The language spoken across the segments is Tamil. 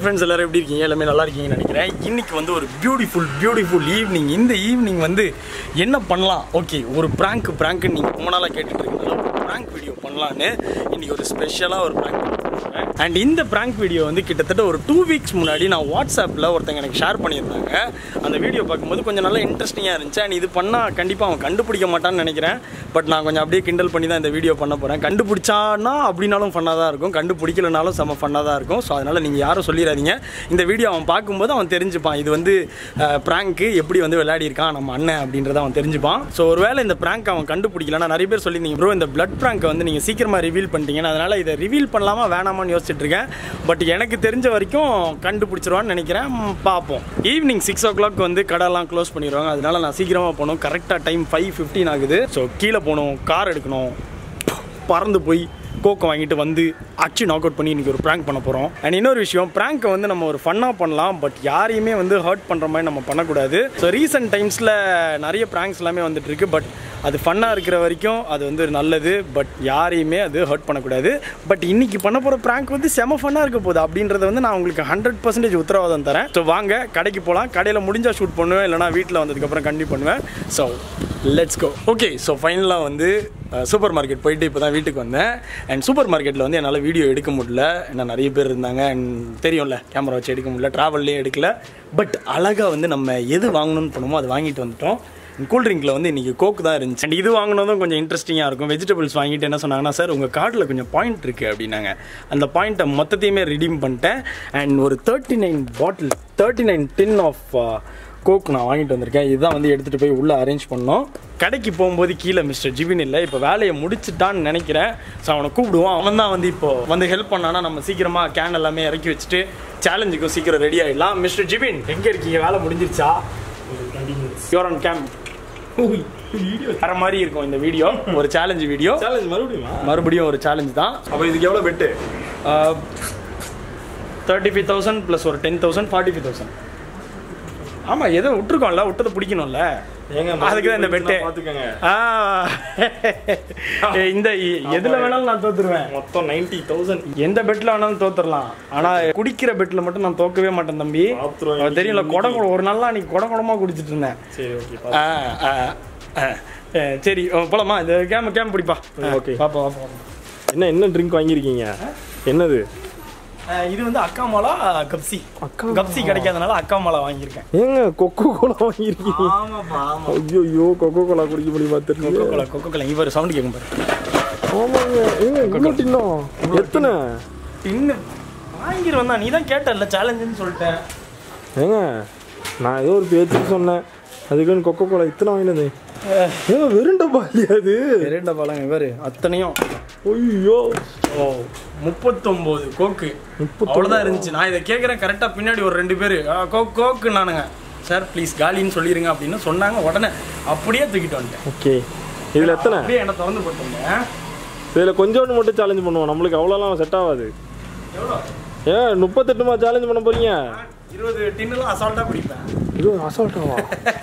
ஃப்ரெண்ட்ஸ் எல்லாரும் எப்படி இருக்கீங்க எல்லாமே நல்லா இருக்கீங்கன்னு நினைக்கிறேன் இன்னைக்கு வந்து ஒரு பியூட்டிஃபுல் பியூட்டிஃபுல் ஈவினிங் இந்த ஈவினிங் வந்து என்ன பண்ணலாம் ஓகே ஒரு ப்ராங்க் ப்ராங்க்னு நீங்கள் ரொம்ப நாளாக கேட்டுட்டு இருக்கீங்களா ஒரு ப்ராங்க் வீடியோ பண்ணலான்னு இன்னைக்கு ஒரு ஸ்பெஷலாக ஒரு ப்ராங்க் அண்ட் இந்த ப்ராங்க் வீடியோ வந்து கிட்டத்தட்ட ஒரு டூ வீக்ஸ் முன்னாடி நான் வாட்ஸ்அப்பில் ஒருத்தங்க எனக்கு ஷேர் பண்ணியிருந்தாங்க அந்த வீடியோ பார்க்கும்போது கொஞ்சம் நல்லா இன்ட்ரெஸ்டிங்காக இருந்துச்சு அண்ட் இது பண்ணால் கண்டிப்பாக அவன் கண்டுபிடிக்க மாட்டான்னு நினைக்கிறேன் பட் நான் கொஞ்சம் அப்படியே கிண்டல் பண்ணி தான் இந்த வீடியோ பண்ண போகிறேன் கண்டுபிடிச்சானா அப்படின்னாலும் ஃபன்னாக தான் இருக்கும் கண்டுபிடிக்கலனாலும் செம்ம ஃபன்னாக தான் இருக்கும் ஸோ அதனால் நீங்கள் யாரும் சொல்லிடாதீங்க இந்த வீடியோ அவன் பார்க்கும்போது அவன் தெரிஞ்சுப்பான் இது வந்து ப்ராங்க்கு எப்படி வந்து விளையாடி இருக்கான் நம்ம அண்ணன் அப்படின்றத அவன் தெரிஞ்சுப்பான் ஸோ ஒருவேளை இந்த ப்ராங்க் அவன் கண்டுபிடிக்கலன்னா நிறைய பேர் சொல்லியிருந்தீங்க ப்ரோ இந்த பிளட் ப்ராங்கை வந்து நீங்கள் சீக்கிரமாக ரிவீல் பண்ணிட்டீங்கன்னு அதனால் இதை ரிவீல் பண்ணலாமா வேணாமான்னு யோசிச்சுட்டு இருக்கேன் பட் எனக்கு தெரிஞ்ச வரைக்கும் கண்டுபிடிச்சிருவான்னு நினைக்கிறேன் ம், பார்ப்போம் ஈவினிங் சிக்ஸ் ஓ கிளாக் வந்து கடைலாம் க்ளோஸ் பண்ணிடுவாங்க அதனால நான் சீக்கிரமாக போகணும் கரெக்டாக டைம் ஃபைவ் ஃபிஃப்டீன் ஆகுது ஸோ கீழே போகணும் கார் எடுக்கணும் பறந்து போய் கோக்கை வாங்கிட்டு வந்து அச்சு நாக் அவுட் பண்ணி இன்றைக்கி ஒரு ப்ராங்க் பண்ண போகிறோம் அண்ட் இன்னொரு விஷயம் ப்ராங்க்கை வந்து நம்ம ஒரு ஃபன்னாக பண்ணலாம் பட் யாரையுமே வந்து ஹர்ட் பண்ணுற மாதிரி நம்ம பண்ணக்கூடாது ஸோ ரீசெண்ட் டைம்ஸில் நிறைய ப்ராங்க்ஸ் எல்லாமே வந்துட்டு இருக்கு பட் அது ஃபன்னாக இருக்கிற வரைக்கும் அது வந்து நல்லது பட் யாரையுமே அது ஹர்ட் பண்ணக்கூடாது பட் இன்னைக்கு பண்ண போகிற ப்ராங்க் வந்து செம ஃபன்னாக இருக்க போகுது அப்படின்றத வந்து நான் உங்களுக்கு ஹண்ட்ரட் பர்சன்டேஜ் உத்தரவாதம் தரேன் ஸோ வாங்க கடைக்கு போகலாம் கடையில் முடிஞ்சால் ஷூட் பண்ணுவேன் இல்லைனா வீட்டில் வந்ததுக்கப்புறம் கண்டிப்பாக பண்ணுவேன் so let's go okay so ஃபைனலாக வந்து சூப்பர் மார்க்கெட் போயிட்டு இப்போ தான் வீட்டுக்கு வந்தேன் அண்ட் சூப்பர் மார்க்கெட்டில் வந்து என்னால் வீடியோ எடுக்க முடியல ஏன்னா நிறைய பேர் இருந்தாங்க அண்ட் தெரியும்ல கேமரா வச்சு எடுக்க முடியல ட்ராவல்லையும் எடுக்கல பட் அழகாக வந்து நம்ம எது வாங்கணும்னு பண்ணுமோ அதை வாங்கிட்டு வந்துட்டோம் கூல்ட்ரிங்கில் வந்து இன்றைக்கி கோக் தான் இருந்துச்சு அண்ட் இது வாங்கினதும் கொஞ்சம் இன்ட்ரெஸ்டிங்காக இருக்கும் வெஜிடபிள்ஸ் வாங்கிட்டு என்ன சொன்னாங்கன்னா சார் உங்கள் கார்டில் கொஞ்சம் பாயிண்ட் இருக்குது அப்படின்னாங்க அந்த பாயிண்ட்டை மொத்தத்தையுமே ரிடீம் பண்ணிட்டேன் அண்ட் ஒரு thirty nine bottle thirty nine tin of Coke நான் வாங்கிட்டு வந்திருக்கேன் இதுதான் வந்து எடுத்துகிட்டு போய் உள்ளே அரேஞ்ச் பண்ணோம் கடைக்கு போகும்போது கீழே மிஸ்டர் ஜிபின் இல்லை இப்போ வேலையை முடிச்சிட்டான்னு நினைக்கிறேன் ஸோ அவனை கூப்பிடுவான் அவன் தான் வந்து இப்போ வந்து ஹெல்ப் பண்ணானா நம்ம சீக்கிரமாக கேன் எல்லாமே இறக்கி வச்சுட்டு சேலஞ்சுக்கும் சீக்கிரம் ரெடி ஆகிடலாம் மிஸ்டர் ஜிபின் எங்கே இருக்கீங்க வேலை முடிஞ்சிருச்சா யூர் ஆன் கேம்ப் வேற மாதிரி இருக்கும் இந்த வீடியோ ஒரு சேலஞ்சு வீடியோ சேலஞ்ச் மறுபடியுமா மறுபடியும் ஒரு சேலஞ்ச் தான் அப்போ இதுக்கு எவ்வளோ bet thirty five thousand plus ஒரு ten thousand forty five thousand ஆமாம் எதோ விட்டுருக்கோம்ல விட்டதை பிடிக்கணும்ல ஏங்க அதுக்கு தான் இந்த பெட்டு பார்த்துக்கோங்க ஆ ஏய், இந்த இ- எதுல வேணாலும் நான் தோத்துருவேன் மொத்தம் நைன்டி தௌசண்ட் எந்த பெட்ல வேணாலும் தோத்துடலாம் ஆனா குடிக்கிற பெட்ல மட்டும் நான் தோக்கவே மாட்டேன் தம்பி பாத்துருவேன். அவன் தெரியல குடம் குடம் ஒரு நாள் அன்னைக்கு குடம் குடமா குடிச்சிட்டு இருந்தேன் சரி ஓகே ஆ, ஆ, ஆ. ஏ, சரி ஓ, போலாமா இந்த கேம் கேம் பிடிப்பா ஓகே. பாப்பா பாப்பா என்ன என்ன ட்ரிங்க் வாங்கியிருக்கீங்க என்னது ஆ, இது வந்து அக்கா மாலா கப்சி கப்சி கிடைக்காதனால அக்கா மாலா வாங்கியிருக்கேன் ஏங்க கொக்கோ கோலா வாங்கியிருக்கீங்க ஆமாப்பா ஆமா ஐயோ கொக்கோ கோலா குடிக்க முடியுமா தெரியல கொக்கோ கோலா கொக்கோ கோலா இவர் சவுண்ட் கேட்கும் பாரு ஆமாங்க ஏங்க இவ்வளோ டின்னோ எத்தனை இன்னும் வாங்கிடுவேன் தான் நீ தான் கேட்டல சேலஞ்சுன்னு சொல்லிட்டேன் ஏங்க நான் ஏதோ ஒரு பேச்சுக்கு சொன்னேன் அதுக்குன்னு கொக்கோ கோலா இத்தனை வாங்கினது ஏங்க வெறும் டப்பா இல்லையா அது ரெண்ட பழங்க இவர் அத்தனையும் ஐயோ ஓ முப்பத்தொம்போது கோக்கு அவ்வளோதான் இருந்துச்சு நான் இதை கேட்குறேன் கரெக்டாக பின்னாடி ஒரு ரெண்டு பேர் கோக் கோக்கு நானுங்க சார் ப்ளீஸ் காலின்னு சொல்லிடுங்க அப்படின்னு சொன்னாங்க உடனே அப்படியே தூக்கிட்டு வந்துட்டேன் ஓகே இதில் எத்தனை அப்படியே என்ன திறந்து போட்டுங்க இதில் கொஞ்சோண்டு மட்டும் சேலஞ்ச் பண்ணுவோம் நம்மளுக்கு அவ்வளோலாம் செட் ஆகாது எவ்வளோ ஏன் முப்பத்தெட்டுமா சேலஞ்ச் பண்ண போறீங்க இருபது டின்னுலாம் அசால்ட்டாக பிடிப்பேன் இது அசால்ட்டாவா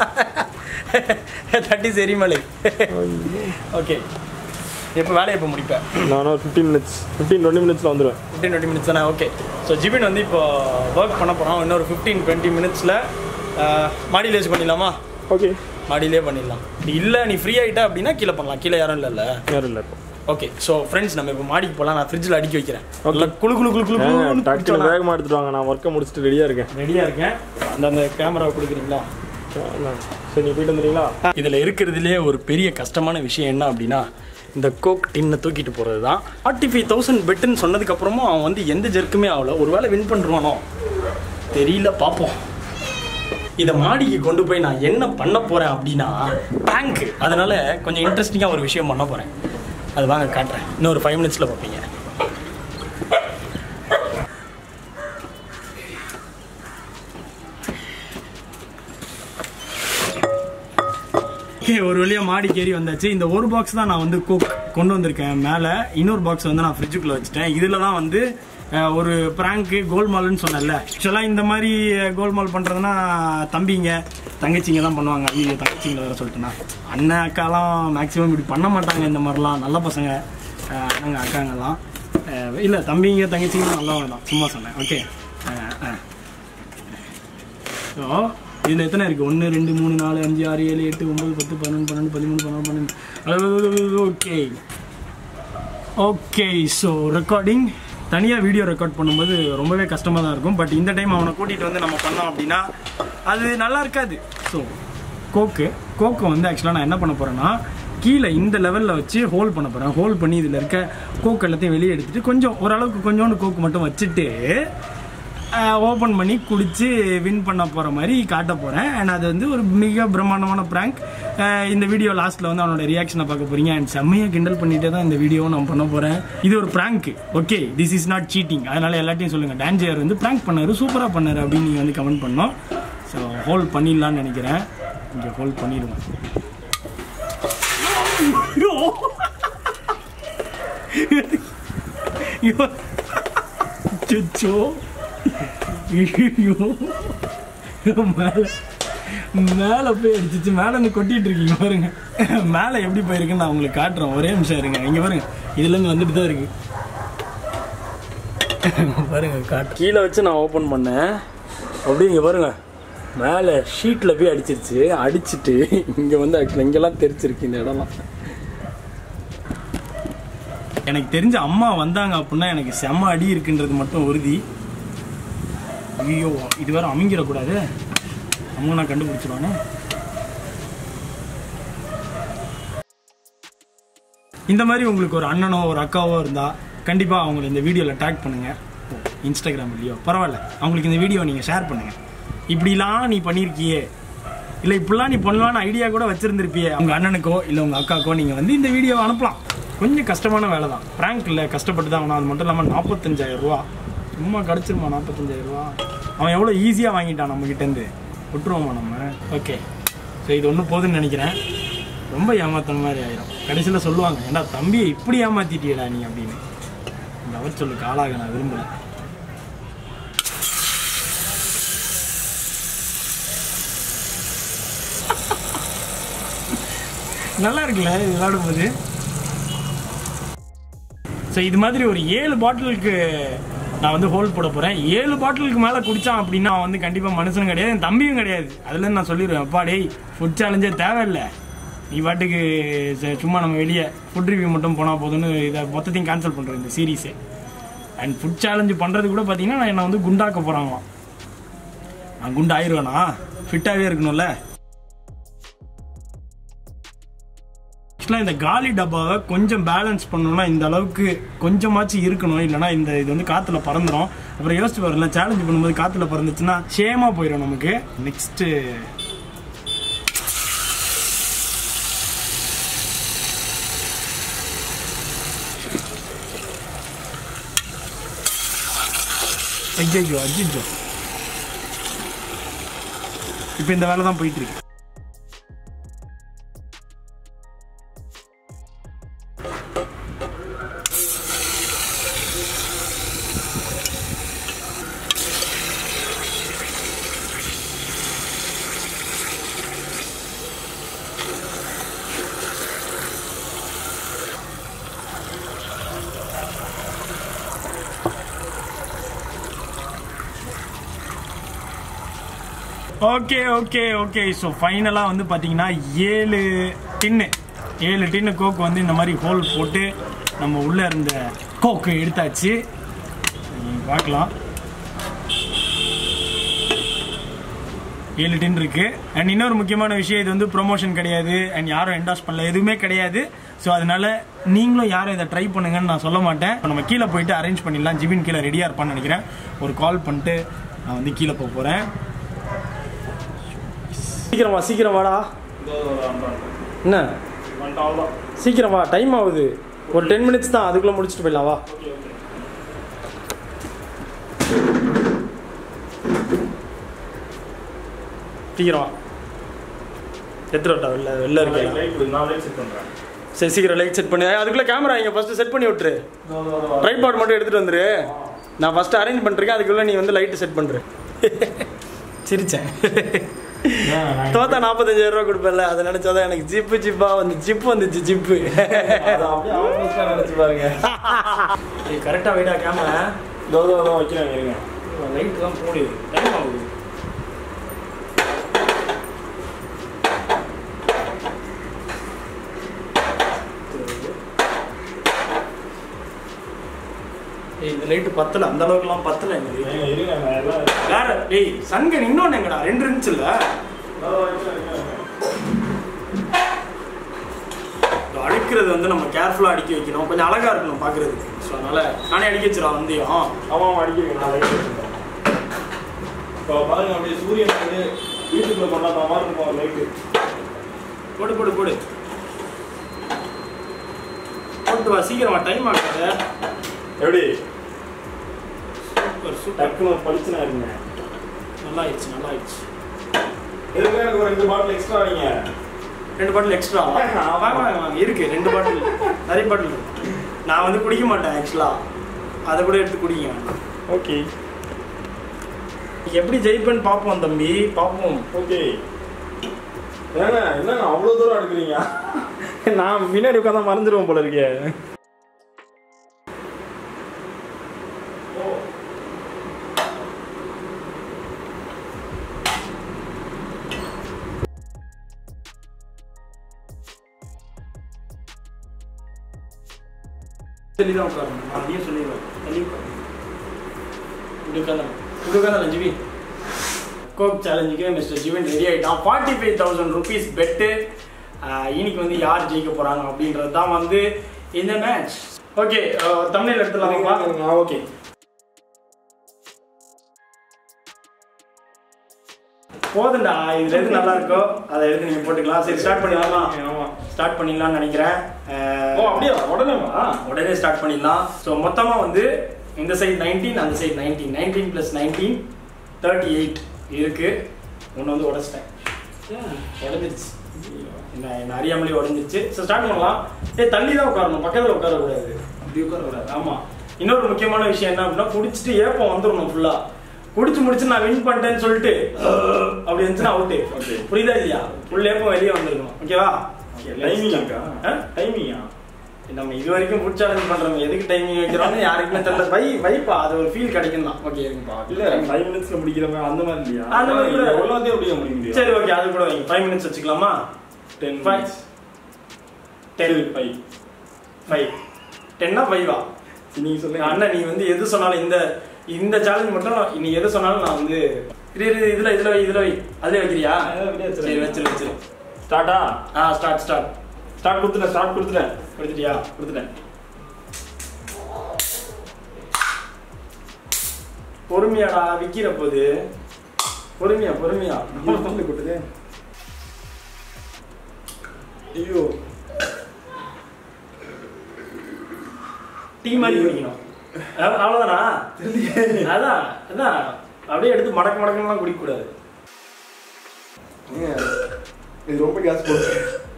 தட்டி செரிமலை ஓகே எப்போ வேலையை எப்போ முடிப்பேன் நான் ஒரு ஃபிஃப்டீன் மினிட்ஸ் ஃபிஃப்டீன் டுவெண்ட்டி மினிட்ஸில் வந்துடுவேன் ஃபிஃப்டீன் டுவெண்ட்டி மினிட்ஸ் தானே ஓகே ஸோ ஜிபின் வந்து இப்போ ஒர்க் பண்ண போகிறோம் இன்னொரு ஃபிஃப்டீன் டுவெண்ட்டி மினிட்ஸில் மாடியில் வச்சு பண்ணிடலாமா ஓகே மாடியிலே பண்ணிடலாம் இல்லை நீ ஃப்ரீ ஆகிட்ட அப்படின்னா கீழே பண்ணலாம் கீழே யாரும் இல்லைல்ல யாரும் இல்லை இப்போ ஓகே ஸோ ஃப்ரெண்ட்ஸ் நம்ம இப்போ மாடிக்கு போகலாம் நான் ஃப்ரிட்ஜில் அடுக்கி வைக்கிறேன் நல்லா குளு குளு குளு குளு ஏங்க, டக்குனு வேகமாக எடுத்துட்டு வாங்க நான் ஒர்க்கை முடிச்சுட்டு ரெடியாக இருக்கேன் ரெடியாக இருக்கேன் அந்த அந்த கேமராவை கொடுக்குறீங்களா சரி நீ போயிட்டு வந்துடுறீங்களா இதில் இருக்கிறதுலே ஒரு பெரிய கஷ்டமான விஷயம் என்ன அப்படின்னா இந்த கோக் டின்னை தூக்கிட்டு போகிறது தான் ஃபார்ட்டி ஃபைவ் தௌசண்ட் பெட்டுன்னு சொன்னதுக்கப்புறமும் அவன் வந்து எந்த ஜெர்க்குமே ஆகல ஒருவேளை வின் பண்ணுறானோ தெரியல பார்ப்போம் இதை மாடிக்கு கொண்டு போய் நான் என்ன பண்ண போகிறேன் அப்படின்னா பேங்க் அதனால கொஞ்சம் இன்ட்ரெஸ்டிங்காக ஒரு விஷயம் பண்ண போகிறேன் அது வாங்க காட்டுறேன் இன்னும் ஒரு ஃபைவ் மினிட்ஸில் பார்ப்பீங்க ஓகே ஒரு வழியாக மாடி கேரி வந்தாச்சு இந்த ஒரு பாக்ஸ் தான் நான் வந்து cook கொண்டு வந்திருக்கேன் மேலே இன்னொரு பாக்ஸ் வந்து நான் ஃப்ரிட்ஜுக்குள்ளே வச்சுட்டேன் இதில் தான் வந்து அஹ், ஒரு ப்ராங்க்கு கோல்மால்னு சொன்னேன்ல ஆக்சுவலாக இந்த மாதிரி கோல்மால் பண்ணுறதுனா தம்பிங்க தங்கச்சிங்க தான் பண்ணுவாங்க ஐயோ தங்கச்சிங்களை வேறு சொல்லிட்டேன்னா அண்ணன் அக்காலாம் மேக்ஸிமம் இப்படி பண்ண மாட்டாங்க இந்த மாதிரிலாம் நல்ல பசங்க அஹ், அண்ணங்க அக்காங்கெல்லாம் இல்லை தம்பிங்க தங்கச்சிங்க நல்லவங்க தான் சும்மா சொன்னேன் ஓகே ஸோ இதில் எத்தனை இருக்குது ஒன்று ரெண்டு மூணு நாலு அஞ்சு ஆறு ஏழு எட்டு ஒம்பது பத்து பதினொன்று பன்னெண்டு பதிமூணு பன்னெண்டு பன்னெண்டு ஓகே ஓகே ஸோ ரெக்கார்டிங் தனியாக வீடியோ ரெக்கார்ட் பண்ணும்போது ரொம்பவே கஷ்டமாக தான் இருக்கும் பட் இந்த டைம் அவனை கூட்டிகிட்டு வந்து நம்ம பண்ணோம் அப்படின்னா அது நல்லா இருக்காது ஸோ கோக்கு கோக்கை வந்து ஆக்சுவலாக நான் என்ன பண்ண போகிறேன்னா கீழே இந்த லெவலில் வச்சு ஹோல் பண்ண போகிறேன் ஹோல் பண்ணி இதில் இருக்க கோக்கு எல்லாத்தையும் வெளியே எடுத்துட்டு கொஞ்சம் ஓரளவுக்கு கொஞ்சோண்டு கோக்கு மட்டும் வச்சுட்டு ஓப்பன் பண்ணி குடிச்சு வின் பண்ண போகிற மாதிரி காட்ட போகிறேன் அண்ட் அது வந்து ஒரு மிக பிரம்மாண்டமான ப்ராங்க் இந்த வீடியோ லாஸ்ட்டில் வந்து அவனோட ரியாக்ஷனை பார்க்க போகிறீங்க அண்ட் செம்மையாக கிண்டல் பண்ணிட்டே தான் இந்த வீடியோவை நான் பண்ண போகிறேன் இது ஒரு prank okay this is not cheating அதனால எல்லாத்தையும் சொல்லுங்கள் டான்ஜியர் வந்து ப்ராங்க் பண்ணாரு சூப்பராக பண்ணாரு அப்படின்னு நீங்கள் வந்து கமெண்ட் பண்ணோம் ஸோ ஹோல்ட் பண்ணிடலான்னு நினைக்கிறேன் இங்கே ஹோல்ட் பண்ணிடுவேன் ஐயோ அச்சோ ஐயோ மேலே மேலே போய் அடிச்சிச்சு மேலே இருந்து கொட்டிட்டு இருக்கீங்க பாருங்க மேலே எப்படி போயிருக்குன்னு நான் உங்களுக்கு காட்டுறேன் ஒரே நிமிஷம் இருங்க இங்கே பாருங்க இதுலேருந்து வந்துட்டு தான் இருக்கு பாருங்க காட்டு கீழே வச்சு நான் ஓப்பன் பண்ணேன் அப்படியே இங்கே பாருங்க மேலே ஷீட்டில் போய் அடிச்சிருச்சு அடிச்சிட்டு இங்கே வந்து ஆக்சுவலாக இங்கெல்லாம் தெரிச்சிருக்கு இந்த இடம்லாம் எனக்கு தெரிஞ்ச அம்மா வந்தாங்க அப்படின்னா எனக்கு செம்ம அடி இருக்குன்றது மட்டும் உறுதி ஐயோ இது வேற அமைங்கிடக்கூடாது அம்மா நான் கண்டுபிடிச்சிருவானே இந்த மாதிரி உங்களுக்கு ஒரு அண்ணனோ ஒரு அக்காவோ இருந்தா கண்டிப்பா அவங்களை இந்த வீடியோல டேக் பண்ணுங்க இன்ஸ்டாகிராம்லயோ பரவாயில்ல அவங்களுக்கு இந்த வீடியோ நீங்க ஷேர் பண்ணுங்க இப்படிலாம் நீ பண்ணியிருக்கியே இல்லை இப்படிலாம் நீ பண்ணலான்னு ஐடியா கூட வச்சிருந்திருப்பியே உங்க அண்ணனுக்கோ இல்லை உங்க அக்காக்கோ நீங்க வந்து இந்த வீடியோவை அனுப்பலாம் கொஞ்சம் கஷ்டமான வேலை தான் ப்ராங்க் இல்லை கஷ்டப்பட்டு தான் ஆகணும் அது மட்டும் இல்லாமல் நாற்பத்தஞ்சாயிரம் ரூபா சும்மா கிடச்சிருமா நாற்பத்தஞ்சாயிரம் ரூபா அவன் எவ்வளோ ஈஸியாக வாங்கிட்டான் நம்ம கிட்டேருந்து விட்டுருவோமா நம்ம ஓகே ஸோ இது ஒன்றும் போதுன்னு நினைக்கிறேன் ரொம்ப ஏமாத்தின மாதிரி ஆயிரும் கடைசியில் சொல்லுவாங்க ஏன்டா தம்பியை இப்படி ஏமாத்திட்டியடா நீ அப்படின்னு இந்த அவர் சொல்லுக்கு ஆளாக நான் விரும்பல நல்லா இருக்குல்ல இது விளையாடும் போது ஸோ இது மாதிரி ஒரு ஏழு பாட்டிலுக்கு நான் வந்து ஹோல்ட் போட போகிறேன் ஏழு பாட்டிலுக்கு மேலே குடித்தான் அப்படின்னா அவன் வந்து கண்டிப்பாக மனுஷனும் கிடையாது என் தம்பியும் கிடையாது அதுலேருந்து நான் சொல்லிடுவேன் அப்பா டேய் ஃபுட் சேலஞ்சே தேவையில்லை நீ பாட்டுக்கு ச- சும்மா நம்ம வெளியே ஃபுட் ரிவ்யூ மட்டும் போனால் போதும்னு இதை மொத்தத்தையும் கேன்சல் பண்ணுறேன் இந்த சீரீஸே அண்ட் ஃபுட் சேலஞ்சு பண்ணுறது கூட பார்த்தீங்கன்னா நான் என்னை வந்து குண்டாக்க போகிறாங்களாம் நான் குண்டு ஆயிடுவேனா ஃபிட்டாகவே இருக்கணும்ல ஆக்சுவலாக இந்த காலி டப்பாவை கொஞ்சம் பேலன்ஸ் பண்ணணும்னா இந்த அளவுக்கு கொஞ்சமாச்சும் இருக்கணும் இல்லைனா இந்த இது வந்து காற்றுல பறந்துடும் அப்புறம் யோசிச்சு வரல சேலஞ்ச் பண்ணும்போது காற்றுல பறந்துச்சுன்னா ஷேமாக போயிடும் நமக்கு நெக்ஸ்ட்டு ஐயோ அஜிஜோ இப்போ இந்த வேலை தான் போயிட்டு இருக்கு ஓகே ஓகே ஓகே ஸோ ஃபைனலாக வந்து பார்த்தீங்கன்னா ஏழு டின்னு ஏழு டின்னு கோக் வந்து இந்த மாதிரி ஹோல் போட்டு நம்ம உள்ளே இருந்த கோக்கு எடுத்தாச்சு நீங்க பார்க்கலாம் ஏழு டின் இருக்கு அண்ட் இன்னொரு முக்கியமான விஷயம் இது வந்து ப்ரொமோஷன் கிடையாது அண்ட் யாரும் என்டாஸ் பண்ணல எதுவுமே கிடையாது ஸோ அதனால நீங்களும் யாரும் இதை ட்ரை பண்ணுங்கன்னு நான் சொல்ல மாட்டேன் இப்ப நம்ம கீழே போயிட்டு அரேஞ்ச் பண்ணிடலாம் ஜிபின் கீழே ரெடியாக இருப்பான்னு நினைக்கிறேன் ஒரு கால் பண்ணிட்டு நான் வந்து கீழே போக போகிறேன் சீக்கிரம் வா சீக்கிரம் வாடா என்ன சீக்கிரம் வா டைம் ஆகுது ஒரு டென் மினிட்ஸ் தான் அதுக்குள்ளே முடிச்சுட்டு போயிடலாம் வா சீக்கிரம் வா எத்தனை வட்டா வெளில வெளில இருக்கேன் சரி சீக்கிரம் லைட் செட் பண்ணு அதுக்குள்ளே கேமரா இங்கே ஃபஸ்ட்டு செட் பண்ணி விட்டுரு ட்ரைபாட் மட்டும் எடுத்துகிட்டு வந்துரு நான் ஃபஸ்ட்டு அரேஞ்ச் பண்ணிருக்கேன் அதுக்குள்ளே நீ வந்து லைட்டு செட் பண்ணுற சிரிச்சேன் தோத்தா நாற்பத்தஞ்சாயிரம் ரூபா கொடுப்பேன்ல அதை நினைச்சாதான் எனக்கு ஜிப்பு ஜிப்பா வந்து ஜிப் வந்துச்சு ஜிப்பு நினைச்சு பாருங்க கரெக்டாக வைடா கேமரா தோ தோ தோ வைக்கிறேன் இருங்க லைட் தான் போடுது டைம் ஆகுது லைட்டு பத்தல அந்த அளவுக்குலாம் பத்தல எனக்கு ஏங்க, இருங்க நான் எல்லாம் வேற டேய் சன்கன் இன்னொன்னு எங்கடா ரெண்டு இருந்துச்சு இல்ல அடிக்கிறது வந்து நம்ம கேர்ஃபுல்லாக அடுக்கி வைக்கணும் கொஞ்சம் அழகா இருக்கணும் பார்க்கறதுக்கு ஸோ அதனால நானே அடிக்க வச்சிடலாம் வந்தியும் ஆமாம் ஆமாம் அடிக்கிறேன் நான் light வச்சிருக்கேன். இப்போ பாருங்க அப்படியே சூரியன் வந்து வீட்டுக்குள்ள கொண்டாடுற மாதிரி இருக்கும் லைட்டு போடு போடு போடு போட்டு வா சீக்கிரமா டைம் ஆகாத எப்படி சூப்பர் சூப்பர் டக்குனு பளிச்சுனா இருங்க நல்லா ஆயிடுச்சு நல்லா ஆயிடுச்சு எதுக்கு எனக்கு ஒரு ரெண்டு பாட்டில் எக்ஸ்ட்ரா வைங்க ரெண்டு பாட்டில் எக்ஸ்ட்ரா ஆமா. வாங்க வாங்க வாங்க இருக்கு ரெண்டு பாட்டில் நிறைய பாட்டில் நான் வந்து குடிக்க மாட்டேன் ஆக்சுவலா அதை கூட எடுத்து குடிங்க ஓகே எப்படி ஜெயிப்பேன்னு பார்ப்போம் தம்பி பார்ப்போம் ஓகே ஏங்க என்னங்க அவ்வளோ தூரம் எடுக்கிறீங்க நான் பின்னாடி உட்காந்தா மறைஞ்சிருவோம் போல இருக்கே சொல்லி தான் உட்காரணும் நான் அதையும் சொல்லிடுவேன் தள்ளி உட்காரு இப்படி உட்காந்து இப்படி உட்காந்து ஜிவி கோக் சேலஞ்சுக்கு மிஸ்டர் ஜிவன் ரெடி ஆகிட்டான் forty five thousand rupees bet இன்னைக்கு வந்து யார் ஜெயிக்க போகிறாங்க அப்படின்றது தான் வந்து இந்த மேட்ச் ஓகே தமிழில் எடுத்துலாமா ஓகே போதும்டா இதுல எது நல்லா இருக்கோ அதை எடுத்து நீங்க போட்டுக்கலாம் சரி ஸ்டார்ட் பண்ணிடலாம் ஆமா ஸ்டார்ட் பண்ணிடலாம்னு நினைக்கிறேன் ஓ அஹ், அப்படியா உடனேவா உடனே ஸ்டார்ட் பண்ணிடலாம் ஸோ மொத்தமாக வந்து இந்த சைடு நைன்டீன் அந்த side nineteen nineteen plus nineteen thirty eight இருக்கு ஒன்று வந்து உடச்சிட்டேன் உடஞ்சிருச்சு என்ன என்ன அறியாமலே உடஞ்சிருச்சு ஸோ ஸ்டார்ட் பண்ணலாம் ஏ தள்ளி தான் உட்காரணும் பக்கத்தில் உட்காரக்கூடாது அப்படி உட்காரக்கூடாது ஆமாம் இன்னொரு முக்கியமான விஷயம் என்ன அப்படின்னா குடிச்சிட்டு ஏப்பம் வந்துடணும் ஃபுல்லாக குடிச்சு முடிச்சு நான் வின் பண்ணிட்டேன்னு சொல்லிட்டு அஹ், அப்படி இருந்துச்சுன்னா அவுட்டு Okay. புரியுதா இல்லையா ஃபுல் ஏப்பம் வெளியே வந்துருக்கணும் ஓகேவா டைமிங்காக்கா ஆ? டைமிங்கா நம்ம இது வரைக்கும் ஃபுட் சேலஞ்ச் பண்றோம் எதுக்கு டைமிங் வைக்கிறோம்னு யாருக்குமே தெரியல வை வைப்பா அது ஒரு ஃபீல் கிடைக்கும் தான் ஓகே இருக்குப்பா இல்ல ஃபைவ் மினிட்ஸ்ல முடிக்கிறவங்க அந்த மாதிரி இல்லையா அந்த மாதிரி கூட- எவ்வளோதே அப்படியே முடிக்க முடியும் சரி ஓகே அது கூட வைங்க ஃபைவ் மினிட்ஸ் வச்சுக்கலாமா ten Five. Ten five five டென்னா ஃபைவா நீங்க சொல்லுங்க அண்ணா நீ வந்து எது சொன்னாலும் இந்த இந்த சேலஞ்ச் மட்டும் நீ எது சொன்னாலும் நான் வந்து இரு இரு, இதுல இதுல வை இதுல வை அதுல வைக்கிறியா ஆ, அப்படியே வச்சிரு. சரி வச்சிரு வச்சிரு ஸ்டார்ட்டா ஆ ஸ்டார்ட் ஸ்டார்ட் ஸ்டார்ட் கொடுத்துட்டேன் ஸ்டார்ட் கொடுத்துட்டேன் கொடுத்துட்டியா கொடுத்துட்டேன் பொறுமையாடா விக்கிற போது பொறுமையா பொறுமையா கொடுத்துட்டு ஐயோ டீ மாதிரி குடிக்கணும் அவ்வ- அவ்வளவுதானா அதான் அதான் அப்படியே எடுத்து மடக்கு மடக்குலாம் குடிக்க கூடாது ஏங்க, இது ரொம்ப கேஸ் போடுது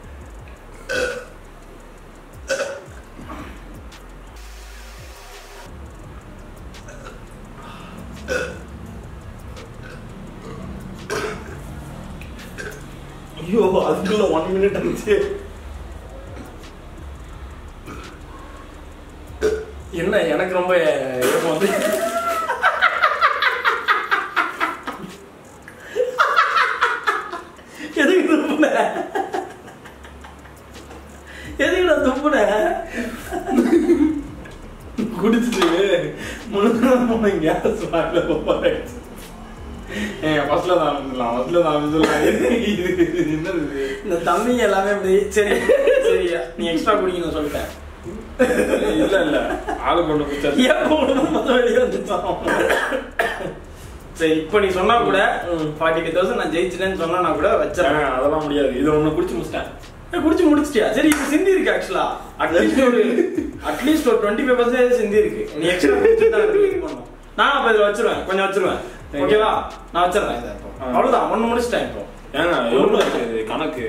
ஐயோ அதுக்குள்ள ஒன் மினிட் இருந்துச்சு என்ன எனக்கு ரொம்ப ஏப்பம் வந்து எதுக்கு துப்புன எதுக்கு நான் துப்புன குடிச்சிட்டு முழுக்க கேஸ் வாங்கல போறேன் ஏங்க ஃபர்ஸ்ட்ல தான் ஆரம்பிச்சிடலாம் ஃபர்ஸ்ட்ல தான் ஆரம்பிச்சிடலாம் இது இது என்னது இது? இந்த தம்பிங்க எல்லாமே இப்படி சரி சரி நீ எக்ஸ்ட்ரா குடிக்கணும் சொல்லிட்டேன் இல்ல இல்ல ஆளு கொண்டு குடிச்சா ஏன் போகணும் மொத்தம் வெளியே வந்துச்சான் சரி இப்போ நீ சொன்னா கூட ம். ஃபார்ட்டி ஃபைவ் தௌசண்ட் நான் ஜெயிச்சிட்டேன்னு சொன்னா நான் கூட வச்சிடறேன் அதெல்லாம் முடியாது இது ஒண்ணு குடிச்சு முடிச்சிட்டேன் ஏய், குடிச்சு முடிச்சிட்டியா சரி இது சிந்தி இருக்கு ஆக்சுவலா அட்லீஸ்ட் ஒரு அட்லீஸ்ட் ஒரு டுவெண்ட்டி ஃபைவ் பர்சன்டேஜ் சிந்தி இருக்கு நீ எக்ஸ்ட்ரா குடிச்சு தான் இது பண்ணணும் நான் அப்ப இதில் வச்சிருவேன் கொஞ்சம் வச்சிருவேன் ஓகேவா நான் வச்சிடுறேன் இதை இப்போ ஆ. அவ்வளவுதான் ஒண்ணு முடிச்சிட்டேன் இப்போ ஏங்க எவ்வளவு இருக்கு இது கணக்கு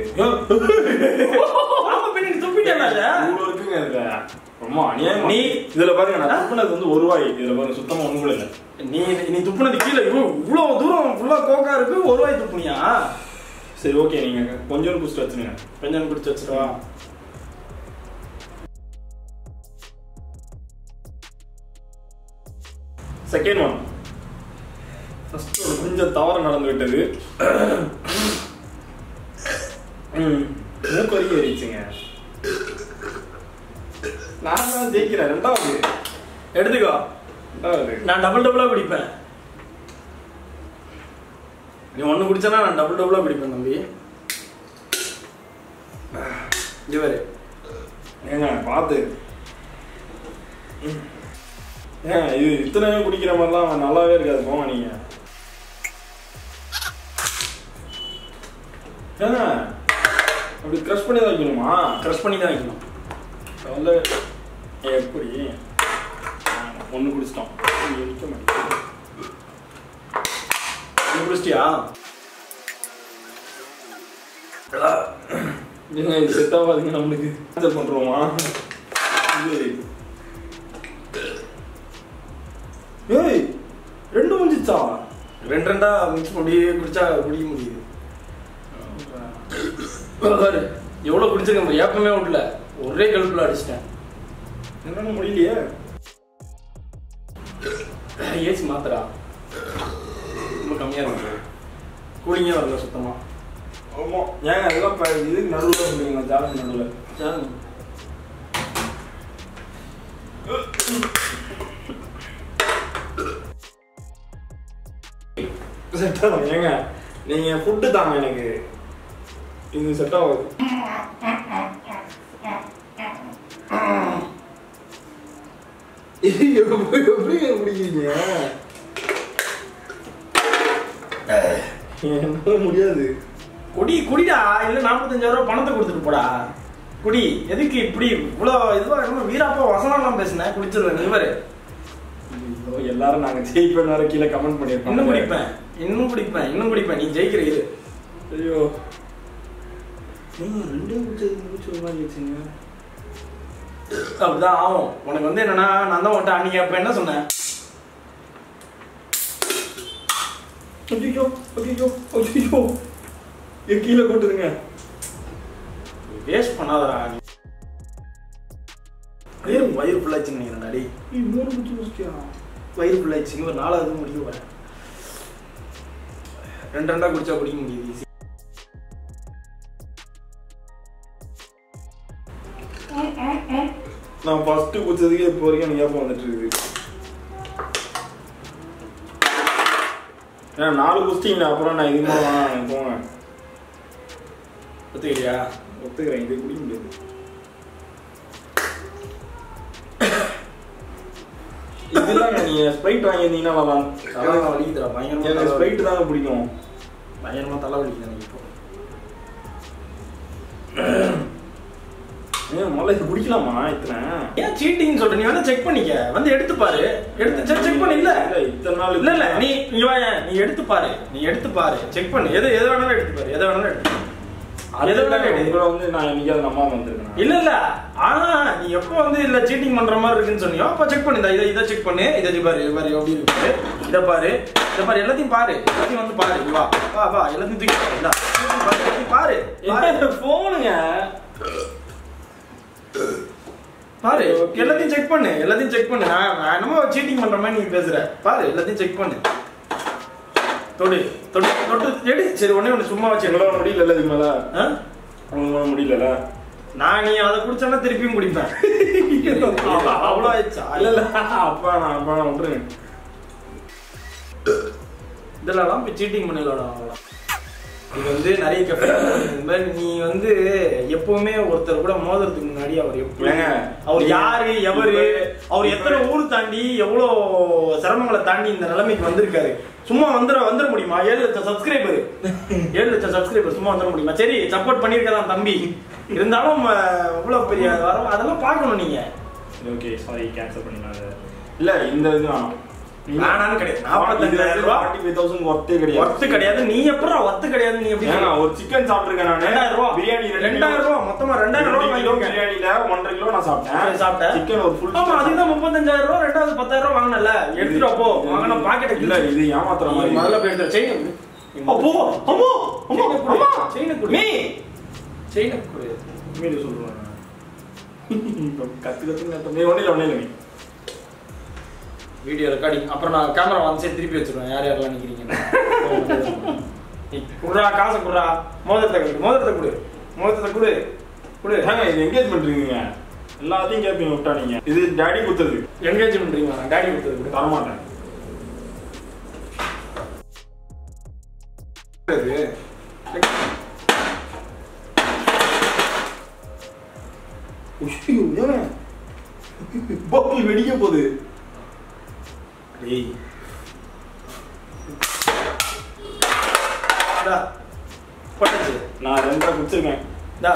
ஆமா பின்ன நீ துப்பிட்டேன்ல இதை? இவ்வளவு இருக்குங்க இதுல ரொம்ப அநியாயம் நீ நீ- இதுல பாருங்க நான் துப்புனது வந்து ஒரு ரூபாய் இதுல பாருங்க சுத்தமா ஒண்ணு கூட இல்ல நீ நீ துப்புனது கீழே இவ்வளவு இவ்வளவு தூரம் ஃபுல்லா கோக்கா இருக்கு ஒரு ரூபாய் துப்புனியா சரி ஓகே நீங்க கொஞ்சம் குடிச்சிட்டு வச்சுருங்க கொஞ்சம் குடிச்சு வச்சிருவா செகண்ட் ஒன் ஃபர்ஸ்ட் ஒரு கொஞ்சம் தவறு நடந்து விட்டது ம் மூக்கு வரைக்கும் ஏறிச்சுங்க நான் தான் ஜெயிக்கிறேன் ரெண்டாவது எடுத்துக்கோ நான் டபுள் டபுளா குடிப்பேன் நீ ஒண்ணு குடிச்சனா நான் டபுள் டபுளா குடிப்பேன் தம்பி இவரு ஏங்க பார்த்து ஏன் இது இத்தனை குடிக்கிற மாதிரிலாம் நல்லாவே இருக்காது போங்க நீங்க ஏங்க அப்படி க்ரஷ் பண்ணி தான் வைக்கணுமா க்ரஷ் பண்ணி தான் வைக்கணும் நல்ல எப்படி ஒன்று குடிச்சிட்டோம் நிற்க மாட்டேங்குது நீ குடிச்சிட்டியா ஏங்க இது செட் ஆகாதுங்க நம்மளுக்கு கேன்சல் பண்ணுறோமா இது ஏய் ரெண்டு முடிஞ்சிச்சா ரெண்டு ரெண்டா மிக்ஸ் பண்ணி குடிச்சா குடிக்க முடியுது பாரு எவ்வளவு குடிச்சிருக்கேன் பாரு ஏப்பமே விடல ஒரே கழுப்புல அடிச்சிட்டேன் என்னன்னு முடியலையே ஏசி மாத்திரா ரொம்ப கம்மியா இருக்கு கூலிங்கே வரல சுத்தமா ஆமா ஏங்க அதெல்லாம் இப்போ இது நடுவில் சொல்லுவீங்களா ஜாலி நடுவில் சரி. செட் ஆகும் ஏங்க நீங்கள் ஃபுட்டு தாங்க எனக்கு இது செட் ஆகாது எப்படி எப்படிங்க குடிக்கிறீங்க என்னால முடியாது குடி குடிடா இல்ல நாற்பத்தஞ்சாயிரம் ரூபாய் பணத்தை கொடுத்துட்டு போடா குடி எதுக்கு இப்படி இவ்வளோ இதுவா என்னமோ வீராப்பா வசனம்லாம் பேசுனேன் குடிச்சிருவேன் நீ பாரு ஐயோ, எல்லாரும் நாங்க ஜெயிப்பேன் வேற கீழே கமெண்ட் பண்ணிருக்கோம் இன்னும் குடிப்பேன் இன்னும் குடிப்பேன் இன்னும் குடிப்பேன் நீ ஜெயிக்கிற இரு ஐயோ ஏங்க ரெண்டே குடிச்சது குடிச்ச ஒரு மாதிரி வச்சுங்க அப்படிதான் ஆகும் உனக்கு வந்து என்னன்னா நான் தான் உன்ட்ட அன்னைக்கு அப்ப என்ன சொன்னேன் ஐயோ ஐயோ ஐயோ என் கீழே கொட்டுதுங்க வேஸ்ட் பண்ணாதடா நீ வயிறு வயிறு ஃபுல்லாச்சுன்னு நினைக்கிறேன் டாடி ஏய், மூணு குடிச்சு குடிச்சியா வயிறு ஃபுல்லாச்சு ஒரு நாலாவது முடிக்க போறேன் ரெண்டு ரெண்டா குடிச்சா குடிக்க முடியுது easy. நான் ஃபர்ஸ்ட் குடிச்சதுக்கே இப்போ வரைக்கும் எனக்கு ஏப்பம் வந்துட்டு இருக்குது ஏன்னா நாலு குடிச்சிட்டீங்க அப்புறம் நான் இதுமா வேணாம் போங்க ஒத்துக்கிறியா ஒத்துக்கிறேன் இது குடிக்க முடியாது இதெல்லாம் நீங்க ஸ்ப்ரைட் வாங்கியிருந்தீங்கன்னா நல்லா தலை வலிக்குதுடா பயங்கரமா எனக்கு தலை ஸ்ப்ரைட் தாங்க பிடிக்கும் பயங்கரமா தலை வலிக்குது எனக்கு இப்போ ஏன் முதல்ல இது குடிக்கலாமா இத்தனை ஏன் சீட்டிங் சொல்ற நீ வேணா செக் பண்ணிக்க வந்து எடுத்து பாரு எடுத்து செக் செக் பண்ணு இல்ல இல்ல இத்தனை நாள் இல்ல இல்ல நீ இங்க வா ஏன், நீ எடுத்து பாரு நீ எடுத்து பாரு செக் பண்ணு எது எது வேணாலும் எடுத்து பாரு எது வேணாலும் எடுத்து பாரு. அது எது வேணாலும் எடு. உங்களை வந்து நான் என்னைக்காவது நம்பாம வந்திருக்கேன் இல்ல இல்ல ஆனா நீ எப்போ வந்து இல்ல சீட்டிங் பண்ற மாதிரி இருக்குன்னு சொன்னியோ அப்ப செக் பண்ணு இந்த இதை இதை செக் பண்ணு இதை இது பாரு இது பாரு எப்படி இருக்கு பாரு இதை பாரு இதை பாரு எல்லாத்தையும் பாரு எல்லாத்தையும் வந்து பாரு இங்க வா வா வா எல்லாத்தையும் தூக்கி பாரு இந்தா. எல்லாத்தையும் பாரு, எல்லாத்தையும் பாரு பாரு போனுங்க பாரு Okay. எல்லாத்தையும் செக் பண்ணு எல்லாத்தையும் செக் பண்ணு நான் நான் என்னமோ சீட்டிங் பண்ற மாதிரி நீ பேசுற பாரு எல்லாத்தையும் செக் பண்ணு தொடு தொடு தொட்டு எடு சரி ஒண்ணே ஒண்ணு சும்மா வச்சு எங்களால முடியல இதுக்கு மேல ஆ? உங்களால முடியல நான் நீ அதை குடிச்சேன்னா திருப்பியும் குடிப்பேன் அவ்வளோ- அவ்வளோ ஆயிடுச்சா இல்ல இல்ல அப்பா நான் அப்பா நான் விட்டுருங்க இதெல்லாம் போய் சீட்டிங் பண்ணிடலாம் அவ்வளோ இது வந்து நிறைய கெஃபே இந்த மாதிரி நீ வந்து எப்பவுமே ஒருத்தர் கூட மோதுறதுக்கு முன்னாடி அவர் எப்படி ஏங்க, அவர் நீங்க- யாரு எவரு இப்ப- அவர் இப்ப- எத்தனை ஊர் தாண்டி எவ்வளோ சிரமங்களை தாண்டி இந்த நிலைமைக்கு வந்திருக்காரு சும்மா வந்துட வந்துட முடியுமா ஏழு லட்சம் சப்ஸ்கிரைபர் ஏழு லட்சம் சப்ஸ்கிரைபர் சும்மா வந்துட முடியுமா சரி சப்போர்ட் பண்ணிருக்கலாம் தம்பி இருந்தாலும் அஹ், இவ்வளவு பெரிய வர அதெல்லாம் பார்க்கணும் நீங்க ஓகே சாரி கேன்சல் பண்ணிடலாம் இல்ல இந்த இது வேணாம் வேணான்னு கிடையாது நாற்பத்தஞ்சாயிரம் ரூபாய் ஃபார்ட்டி ஃபைவ் தௌசண்ட் ஒர்த்தே கிடையாது ஒர்த்து கிடையாது நீ எப்பறம் ஒர்த்து கிடையாது நீ எப்படி ஏங்க, சொல்ற? ஒரு சிக்கன் சாப்பிட்டுருக்கேன் நான் ரெண்டாயிரம் ரூபா பிரியாணி ரெண்டாயிரம் ரூபா மொத்தமா ரெண்டாயிரம் ரூபா கிலோ வாங்கிருக்கேன் பிரியாணில ஒன்றரை கிலோ நான் சாப்பிட்டேன் சாப்பிட்டேன் சிக்கன் ஒரு ஃபுல் ஆமா அதுக்கு தான் முப்பத்தஞ்சாயிரம் ரூபா ரெண்டாவது பத்தாயிரம் ரூபா வாங்கினல எடுத்துட்டு அப்போ வாங்கின பாக்கெட் இல்ல இது ஏமாத்துற மாதிரி முதல்ல போய் எடுத்து செயின் அப்போ அம்மா அம்மா அம்மா செயினை கொடு மீ செயினை கொடு மீது சொல்றேன் இப்ப கத்து கத்து கத்து நீ ஒண்ணு இல்ல ஒண்ணு இல்ல நீ வீடியோ ரெக்கார்டிங் அப்புறம் நான் கேமரா வந்து திருப்பி வச்சிருவேன் யார் யாரெல்லாம் நிக்கிறீங்க நீ குடுறா காசை குடுறா மோதிரத்தை கொடு மோதிரத்தை கொடு மோதிரத்தை கொடு கொடு ஏங்க இது எங்கேஜ் பண்றீங்க எல்லாத்தையும் கேட்பீங்க விட்டா நீங்க இது டாடி குத்துறது என்கரேஜ் பண்றீங்களா டாடி கொடுத்தது கூட தரமாட்டேன் பாட்டில் வெடிக்க போகுது டேய் டா. பட்டுச்சு நான் ரெண்டரை குடிச்சிருக்கேன் டா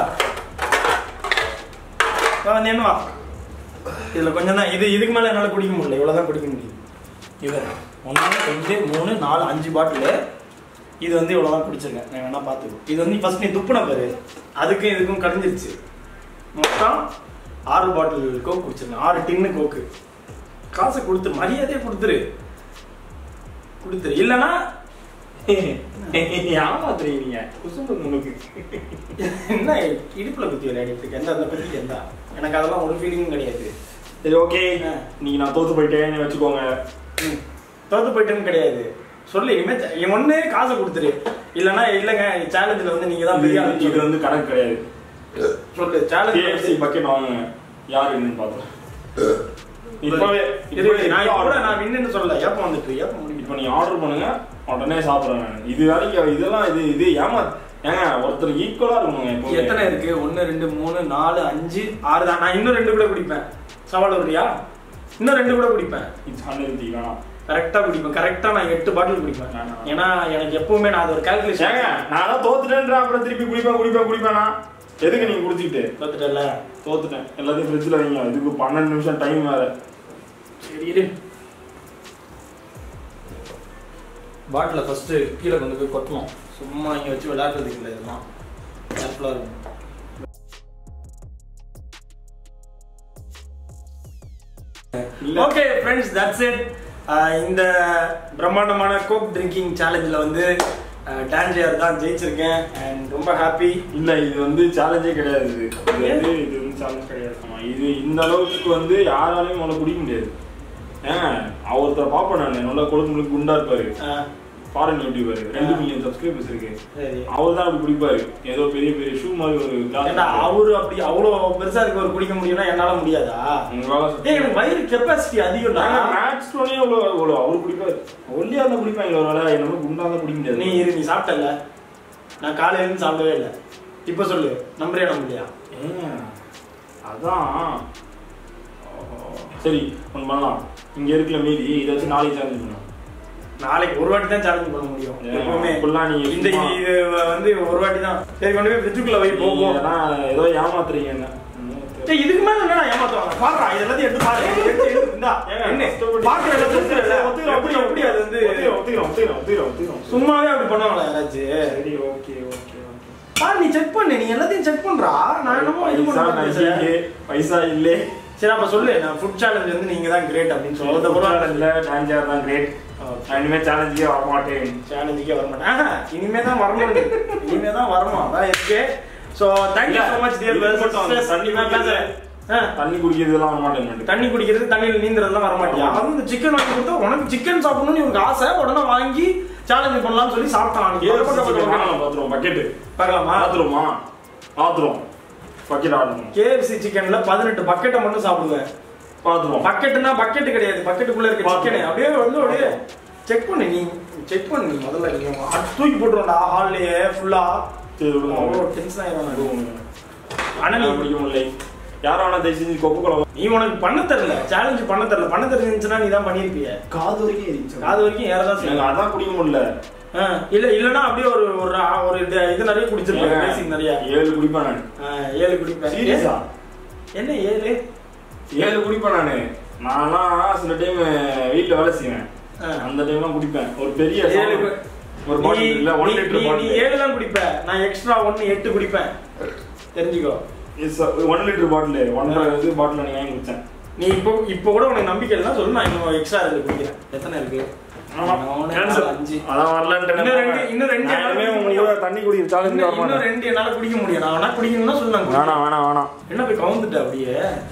வா வந்து என்ன வா இதுல கொஞ்சம் தான் இது இதுக்கு மேல என்னால குடிக்க முடியல இவ்வளவுதான் குடிக்க முடியும் இது ஒன்று ரெண்டு மூணு நாலு அஞ்சு பாட்டில் இது வந்து இவ்வளவுதான் குடிச்சிருக்கேன் நான் வேணா பார்த்துக்கோ இது வந்து ஃபர்ஸ்ட் நீ துப்புன பாரு அதுக்கும் இதுக்கும் கடைஞ்சிருச்சு மொத்தம் ஆறு பாட்டில் கோக் குடிச்சிருக்கேன் ஆறு டின்னு கோக்கு காசை கொடுத்துரு மரியாதையே கொடுத்துரு கொடுத்துரு இல்லைன்னா ஏமாத்துறீங்க நீங்க குசும்பு உங்களுக்கு என்ன இடுப்புல குத்தி விளையாடிட்டு இருக்க எந்த அந்த பத்தி எந்த எனக்கு அதெல்லாம் ஒரு ஃபீலிங்கும் கிடையாது சரி ஓகே ஆ. நீங்க நான் தோத்து போயிட்டேன்னு வச்சுக்கோங்க ம். தோத்து போயிட்டேன்னு கிடையாது சொல்லு இனிமே ச- இவன் ஒண்ணு காசை கொடுத்துரு இல்லைன்னா இல்லைங்க சேலஞ்சில் வந்து நீங்க தான் பெரிய ஆளு இது- இது வந்து கணக்கு கிடையாது சொல்லு சேலஞ்ச் கேஎஃப்சி பக்கெட் வாங்குங்க யார் என்னன்னு பார்த்தோம் இப்பவே நான் கூட இப்பவே நான் வின்னு சொல்லல ஏப்ப வந்துட்டு ஏப்ப முடியும் இப்போ நீங்க ஆர்டர் பண்ணுங்க உடனே சாப்பிடுறேன் நான் இது வரைக்கும் இதெல்லாம் இது இது ஏமா ஏங்க ஒருத்தர் ஈக்குவலா இருக்கணுங்க எப்பவுமே. எத்தனை இருக்கு ஒன்னு ரெண்டு மூணு நாலு அஞ்சு ஆறு தான் நான் இன்னும் ரெண்டு கூட குடிப்பேன் சவால் வருவியா இன்னும் ரெண்டு கூட குடிப்பேன் It's unhealthy, வேணாம் கரெக்டா குடிப்பேன் கரெக்டா நான் எட்டு பாட்டில் குடிப்பேன் ஆமா. ஏன்னா எனக்கு எப்பவுமே நான் அது ஒரு ஏங்க கால்குலேஷன் நான் தான் தோத்துட்டேன்ற அப்புறம் திருப்பி குடிப்பேன் குடிப்பேன் குடிப்பேனா எதுக்கு நீங்க குடிச்சிட்டு பார்த்துட்டல தோத்துட்டேன் எல்லாத்தையும் ஃப்ரிட்ஜில் வைங்க இதுக்கு பன்னெண்டு நிமிஷம் டைம் வேற சரி இரு பாட்டில் ஃபர்ஸ்ட் கீழே கொண்டு போய் கொட்டணும் சும்மா இங்கே வச்சு விளையாடுறதுக்கு இல்லை இதெல்லாம் கேர்ஃபுல்லாக இருக்கும் இல்ல. ஓகே ஃப்ரெண்ட்ஸ் தட்ஸ் இட் இந்த பிரம்மாண்டமான கோக் ட்ரிங்கிங் சேலஞ்சில் வந்து டான்ஜியர் தான் ஜெயிச்சிருக்கேன் அண்ட் ரொம்ப ஹாப்பி இல்ல இது வந்து சேலஞ்சே கிடையாது இது இது வந்து இது வந்து சேலஞ்ச் கிடையாது ஆமா இது இந்த அளவுக்கு வந்து யாராலையும் உங்களை குடிக்க முடியாது ஏன் ஒருத்தர் பாப்பேன் நான் நல்லா கொழுக்கு முழுக்கு குண்டா இருப்பாரு ஃபாரின் யூடியூபர் ரெண்டு மில்லியன் சப்ஸ்கிரைபர்ஸ் இருக்கு சரி அவர் தான் அப்படி குடிப்பாரு ஏதோ பெரிய பெரிய ஷூ மாதிரி ஒரு glass ஏண்டா இருக்கு. அவரு அப்படி அவ்வளோ பெருசா இருக்கவர் குடிக்க முடியும்னா என்னால முடியாதா உங்களால ஏய் எனக்கு வயிறு கெப்பாசிட்டி அதிகம்டா மேக்ஸ் டோனே அவ்வளோ அவ்வளோ அவர் குடிப்பாரு ஒல்லியா இருந்தா குடிப்பாங்க ஒரு வேலை என்னமோ குண்டா தான் குடிக்க முடியாது நீ இரு நீ சாப்பிட்டல நான் காலையில இருந்து சாப்பிடவே இல்லை இப்போ சொல்லு நம்பரே நம்பலையா ஏன், அதான் சரி ஒன்று பண்ணலாம் இங்க இருக்கிற மீதி இதை வச்சு நாளைக்கு சேலஞ்ச் பண்ணலாம் நாளைக்கு ஒரு வாட்டி தான் சேலஞ்ச் பண்ண முடியும் ஏன், எப்பவுமே அப்படிலாம் நீங்க இந்த சும்மா- இது வந்து ஒரு வாட்டி தான் சரி கொண்டு போய் ஃப்ரிட்ஜுக்குள்ள வை போகும் இதெல்லாம் ஏதோ ஏமாத்துறீங்க என்ன ஏய் இதுக்கு மேல என்ன ஏமாத்துவாங்க பாருடா இது எல்லாத்தையும் எடுத்து பாரு எடுத்து எடுத்து இந்தா என்ன பாக்குற எல்லாத்தையும் எடுத்துறல எப்படி எப்படி அது வந்து ஒத்துக்கிறோம் ஒத்துக்கிறோம் ஒத்துக்கிறோம் ஒத்துக்கிறோம் ஒத்துக்கிறோம் சும்மாவே அப்படி பண்ணுவாங்களா யாராச்சும் சரி ஓகே ஓகே பாரு நீ செக் பண்ணு நீ எல்லாத்தையும் செக் பண்றா நான் என்னமோ இது பைசா பண்ண பேசுறேன் நைன்டி பைசா இல்லே சரி அப்ப சொல்லு நான் ஃபுட் சேலஞ்ச் வந்து நீங்க தான் கிரேட் அப்படின்னு சொல்றது கூட இல்ல டான்ஜர் தான் கிரேட் நான் இனிமே சேலஞ்சுக்கே வர மாட்டேன் சேலஞ்சுக்கே வர மாட்டேன் ஆஹா, இனிமே தான் வரணும் நீ. இனிமே தான் வரணும் அதான் இருக்கு so thank you so much dear இது மட்டும் அந்த தண்ணி குடிக்கிறது. தண்ணி குடிக்கிறதுலாம் வர மாட்டேன் தண்ணி குடிக்கிறது தண்ணியில் நீந்துறதுலாம் வர மாட்டியா அதுவும் இந்த சிக்கன் வாங்கி கொடுத்தா உனக்கு சிக்கன் சாப்பிடணும்னு உனக்கு ஆசை உடனே வாங்கி சேலஞ்ச் பண்ணலாம்னு சொல்லி சாப்பிட்டான் அன்னைக்கு. பாத்துருவோம் பக்கெட்டு பார்க்கலாமா பாத்துருவோமா பாத்துருவோம் பக்கெட் ஆடணும் கேஎஃப்சி சிக்கன்ல பதினெட்டு பக்கெட்டை மட்டும் சாப்பிடுவேன் பாத்துருவோம் பக்கெட்னா பக்கெட் கிடையாது பக்கெட்டுக்குள்ள இருக்க பாத்து. சிக்கன் அப்படியே வந்து அப்படியே செக் பண்ணு நீ செக் பண்ணு நீ முதல்ல நீ அது தூக்கி போட்டுருவோம்டா ஹால்லயே ஃபுல்லா சரி விடுங்க அவ்வளோ டென்ஷன் ஆயிடும் விடுங்க. ஆனா நீ நான் குடிக்க முடியல யாரும் வேணா தயவு செஞ்சு கொக்கு குழம்பு நீ உனக்கு பண்ண தெரியல சேலஞ்ச் பண்ண தெரியல பண்ண தெரிஞ்சுச்சுன்னா நீ தான் பண்ணிருப்பிய காது வரைக்கும் ஏறிச்சு காது வரைக்கும் ஏறதான் எனக்கு செய்யும் அதான் குடிக்க முடியல ஆ, இல்ல இல்லனா அப்படியே ஒரு ஒரு ஆ- ஒரு இது இது நிறைய குடிச்சிருப்பேன் ஏங்க, பேசிக் நிறைய ஏழு குடிப்பேன் நான் ஆ, ஏழு குடிப்பேன் சீரியஸா என்ன ஏழு ஏழு குடிப்பேன் நானு நான்லாம் சில டைம் வீட்ல வேலை செய்வேன் ஆ. அந்த டைம்லாம் குடிப்பேன் ஒரு பெரிய ஏழு சாமி- கு- ஒரு நீ- பாட்டில் இல்ல ஒன் நீ- லிட்டர் நீ- நீ பாட்டில் ஏழு தான் குடிப்ப நான் எக்ஸ்ட்ரா ஒன்னு எட்டு குடிப்பேன் தெரிஞ்சுக்கோ ஒன் லிட்டர் பாட்டில் ஒன்றரை இது பாட்டில் நீங்க வாங்கி குடிச்சேன் நீ இப்போ இப்போ கூட உனக்கு நம்பிக்கை இல்லைன்னா சொல்லு நான் இன்னும் எக்ஸ்ட்ரா ரெண்டு குடிக்கிறேன் எத்தனை இருக்கு ஆமா. ஒண்ணு, Cancel. நாலு, அஞ்சு அதான் வரலன்ட்டு இன்னும் ரெண்டு இன்னும் ரெண்டு நான் என்னால இனிமே குடிக்க உங்க முடியும். கூட தண்ணி குடிக்கிற challenge இன்னும் வர இன்னும் மாட்டேன். ரெண்டு என்னால குடிக்க முடியும் நான் வேணா குடிக்கணும்னா சொல்லு நான் குடிக்கிறேன். வேணாம் வேணாம் வேணாம் என்ன போய் கவுந்துட்ட அப்படியே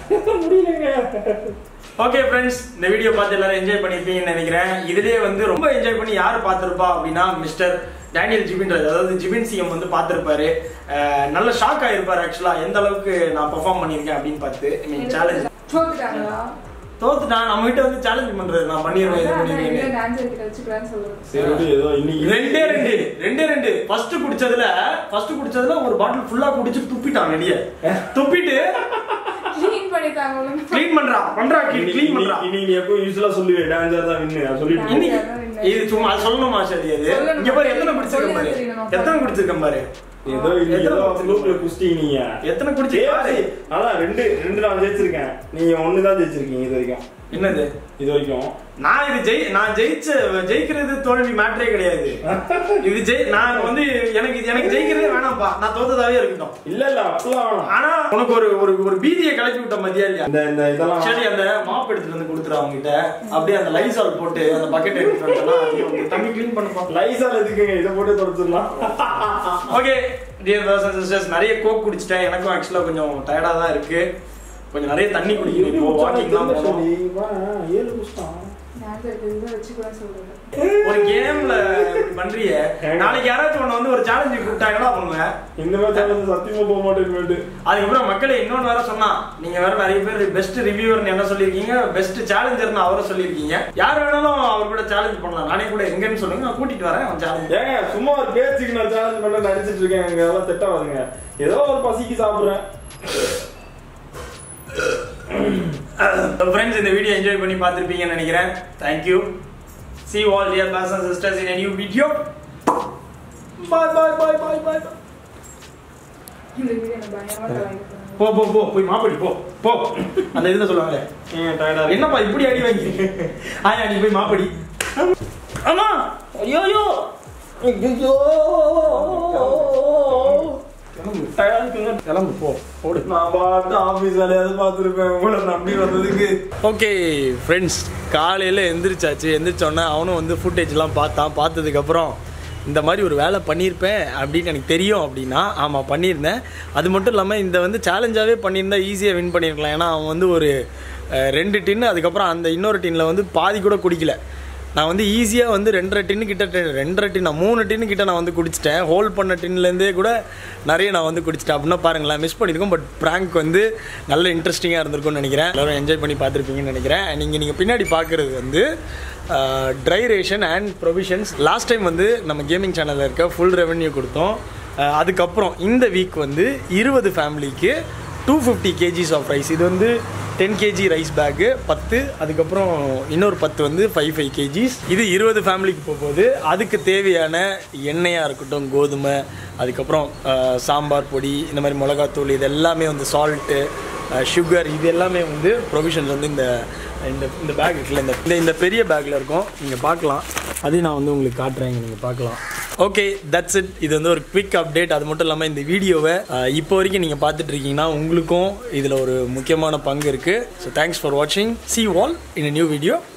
ஓகே ஃப்ரெண்ட்ஸ் இந்த வீடியோ பார்த்து எல்லாரும் என்ஜாய் பண்ணிருப்பீங்கன்னு நினைக்கிறேன் இதுலயே வந்து ரொம்ப என்ஜாய் பண்ணி யார் பார்த்திருப்பா அப்படின்னா மிஸ்டர் டேனியல் ஜிபின்றது அதாவது ஜிபின் சிஎம் வந்து பார்த்துருப்பாரு நல்ல ஷாக் ஆயிருப்பாரு ஆக்சுவலா எந்த அளவுக்கு நான் பெர்ஃபார்ம் பண்ணியிருக்கேன் அப்படின்னு பார்த்து ஐ மீன் சேலஞ்ச் தோத்துட்டாங்களா தோத்துட்டான் நம்ம கிட்ட வந்து சேலஞ்ச் பண்றது நான் பண்ணிடுவேன் இது பண்ணிடுவேன் டான்ஸ் கிட்ட வச்சுக்கலாம்னு சொல்லுவேன் சரி விடு, ஏதோ இன்னைக்கு ரெண்டே ரெண்டு ரெண்டே ரெண்டு ஃபர்ஸ்ட் குடிச்சதுல ஃபர்ஸ்ட் குடிச்சதுல ஒரு பாட்டில் ஃபுல்லா குடிச்சு துப்பிட்டான் வெளிய துப்பிட்டு க்ளீன் பண்ணிட்டாங்க ஒழுங்கா. க்ளீன் பண்றான் பண்றா க்ளீன் பண்றான் இன்னைக்கு நீ எப்போ யூஸ்வலா சொல்லுவேன் டான்ஸர் தான் வின்னு நான் சொல்லிட்டு இன்னைக்கு இது சும்மா அது சொல்லணுமா சரி அது சொல்லணும். இங்க பாரு எத்தனை குடிச்சிருக்கேன் பாரு சொல்லி தெரியணும். எத்தனை குடிச்சிருக்கேன் பாரு ஏதோ இன்னைக்கு ஏதோ குரூப்ல குஸ்டிங்க நீங்க எத்தனை குடிச்சிருக்கேன் பாரு. அதான் ரெண்டு ரெண்டு நான் ஜெயிச்சிருக்கேன் நீங்க ஒண்ணு தான் ஜெயிச்சிருக்கீங்க இது வரைக்கும் என்னது இது வரைக்கும் நான் இது ஜெய் நான் ஜெயிச்ச ஜெயிக்கிறது தோல்வி மேட்டரே கிடையாது இது ஜெய் நான் வந்து எனக்கு எனக்கு ஜெயிக்கிறதே வேணாம்ப்பா நான் தோத்ததாவே இருக்கட்டும் இல்ல இல்ல அப்பலாம் வேணாம் ஆனா உனக்கு ஒரு ஒரு ஒரு பீதியை கிளப்பி விட்ட மதியா இல்லையா இந்த இந்த இதெல்லாம் சரி அந்த மாப் எடுத்துட்டு வந்து கொடுத்துரு அவங்க கிட்ட அப்படியே அந்த லைசால் போட்டு அந்த பக்கெட் எடுத்துட்டு வந்தா தண்ணி க்ளீன் பண்ணுப்பா லைசால் எதுக்குங்க இதை போட்டு தொடச்சிடலாம் ஓகே டியர் பிரதர்ஸ் சிஸ்டர்ஸ் நிறைய கோக் குடிச்சிட்டேன் எனக்கும் ஆக்சுவலா கொஞ்சம் டயர்டா தான் இருக்கு கொஞ்சம் நிறைய தண்ணி குடிக்கணும் இப்போ வாக்கிங்லாம் போகணும் ஏழு குஸ்டான் டான்ஸ் கிட்ட இதை வச்சுக்கலாம்னு சொல்லுவேன் ஒரு கேம்ல பண்றிய நாளைக்கு யாராச்சும் உன்னை வந்து ஒரு சேலஞ்சு கூப்பிட்டாங்கன்னா பண்ணுவேன் இந்த மாதிரி சேனல் சத்தியமா போக மாட்டேன்னு அதுக்கப்புறம் மக்களே இன்னொன்னு வேற சொன்னா நீங்க வேற நிறைய பேர் பெஸ்ட் ரிவ்யூவர்னு என்ன சொல்லியிருக்கீங்க பெஸ்ட் சேலஞ்சர்னு அவரை சொல்லியிருக்கீங்க யார் வேணாலும் அவர் கூட சேலஞ்ச் பண்ணலாம் நானே கூட எங்கன்னு சொல்லுங்க நான் கூட்டிட்டு வரேன் அவன் சேலஞ்ச் ஏங்க சும்மா ஒரு பேச்சுக்கு நான் சேலஞ்ச் பண்ண நடிச்சிட்டு இருக்கேன் எங்க அதெல்லாம் திட்டாதுங்க ஏதோ ஒரு பசிக்கு சாப்பிடுறேன் ஃப்ரெண்ட்ஸ் இந்த வீடியோ என்ஜாய் பண்ணி பார்த்துருப்பீங்கன்னு நினைக்கிறேன் thank you see all dear boss and sisters in new video bye bye bye bye bye இந்த வீடியோ எனக்கு பயங்கரமா தலையிட்டு போ போ போ போய் மாப்படி போ போ அந்த இதுல சொல்லுவாங்க ஏன் டயர்டா என்னப்பா இப்படி அடி வாங்கி ஆயா நீ போய் மாப்படி அம்மா ஐயோ ஐயோ ஐயோ கிளம்பு போ ஓடு நான் பாட்டு ஆபீஸ் வேலையாவது பார்த்துருப்பேன் உங்களை நம்பி வந்ததுக்கு ஓகே ஃப்ரெண்ட்ஸ் காலையில் எந்திரிச்சாச்சு எந்திரிச்சோன்னே அவனும் வந்து ஃபுட்டேஜ்லாம் பார்த்தான் பார்த்ததுக்கப்புறம் இந்த மாதிரி ஒரு வேலை பண்ணியிருப்பேன் அப்படின்னு எனக்கு தெரியும் அப்படின்னா ஆமாம் பண்ணியிருந்தேன் அது மட்டும் இல்லாமல் இந்த வந்து சேலஞ்சாகவே பண்ணியிருந்தா ஈஸியாக வின் பண்ணியிருக்கலாம் ஏன்னா அவன் வந்து ஒரு அஹ், ரெண்டு டின்னு அதுக்கப்புறம் அந்த இன்னொரு டின்னில் வந்து பாதி கூட குடிக்கல நான் வந்து ஈஸியாக வந்து ரெண்டரை டின்னு கிட்ட டி- ரெண்டரை டின் மூணு டின்னு கிட்ட நான் வந்து குடிச்சிட்டேன் ஹோல்ட் பண்ண டின்லேருந்தே கூட நிறைய நான் வந்து குடிச்சிட்டேன் அப்படின்னா பாருங்களேன் மிஸ் பண்ணியிருக்கோம் பட் ப்ராங்க் வந்து நல்ல இன்ட்ரெஸ்டிங்காக இருந்திருக்கும்னு நினைக்கிறேன் எல்லாரும் என்ஜாய் பண்ணி பார்த்துருப்பீங்கன்னு நினைக்கிறேன் நீங்கள் நீங்கள் பின்னாடி பார்க்குறது வந்து dry ration and provisions last time வந்து நம்ம கேமிங் சேனலில் இருக்க ஃபுல் ரெவென்யூ கொடுத்தோம் அஹ், அதுக்கப்புறம் இந்த வீக் வந்து இருபது ஃபேமிலிக்கு two fifty kgs of rice இது வந்து டென் கேஜி ரைஸ் பேக்கு பத்து அதுக்கப்புறம் இன்னொரு பத்து வந்து ஃபைவ் ஃபைவ் கேஜிஸ் இது இருபது ஃபேமிலிக்கு போக போகுது அதுக்கு தேவையான எண்ணெயாக இருக்கட்டும் கோதுமை அதுக்கப்புறம் அஹ், சாம்பார் பொடி இந்த மாதிரி மிளகாத்தூள் இது எல்லாமே வந்து சால்ட்டு சுகர் இது எல்லாமே வந்து ப்ரொவிஷன்ஸ் வந்து இந்த இந்த இந்த பேக் இருக்குல்ல இந்த இந்த இந்த பெரிய பேக்கில் இருக்கும் நீங்கள் பார்க்கலாம் அதையும் நான் வந்து உங்களுக்கு காட்டுறேன் இங்க நீங்கள் பார்க்கலாம் ஓகே தட்ஸ் இட் இது வந்து ஒரு குவிக் அப்டேட் அது மட்டும் இல்லாமல் இந்த வீடியோவை அஹ், இப்போ வரைக்கும் நீங்கள் பார்த்துட்டு இருக்கீங்கன்னா உங்களுக்கும் இதில் ஒரு முக்கியமான பங்கு இருக்குது ஸோ தேங்க்ஸ் ஃபார் வாட்சிங் see all in new video